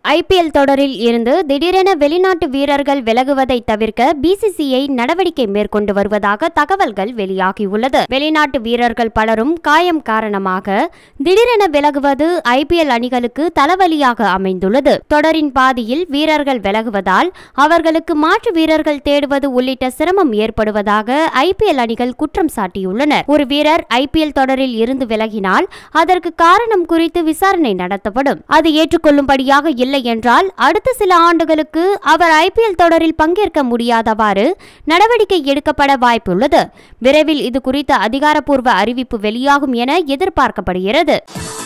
IPL தொடரில் இருந்து திடீரென வெளிநாட்டு வீரர்கள் விலகுவதை தவிர்க்க பிசிசிஐ நடவடிக்கை மேற்கொண்டு வருவதாக தகவல்கள் வெளியாகியுள்ளது வெளிநாட்டு வீரர்கள் பலரும் காயம் காரணமாக திடீரென விலகுவது ஐபிஎல் அணிகளுக்கு தலைவலியாக அமைந்துள்ளது தொடரின் பாதியில் வீரர்கள் விலகுவதால் அவர்களுக்கு மாற்று வீரர்கள் தேடுவது உள்ளிட்ட சிரமம் ஏற்படுவதாக ஐபிஎல் அணிகள் குற்றம் சாட்டியுள்ளனர் ஒரு வீரர் ஐபிஎல் தொடரில் இருந்து விலகினால் அதற்கு காரணம் குறித்து விசாரணை நடத்தப்படும் அது ஏற்றுக்கொள்ளும்படியாக இல்லை என்றால் அடுத்த சில ஆண்டுகளுக்கு அவர் ஐபிஎல் தொடரில் பங்கேற்க முடியாதவாறு நடவடிக்கை எடுக்கப்பட வாய்ப்புள்ளது விரைவில் இது குறித்த அதிகாரப்பூர்வ அறிவிப்பு வெளியாகும் என எதிர்பார்க்கப்படுகிறது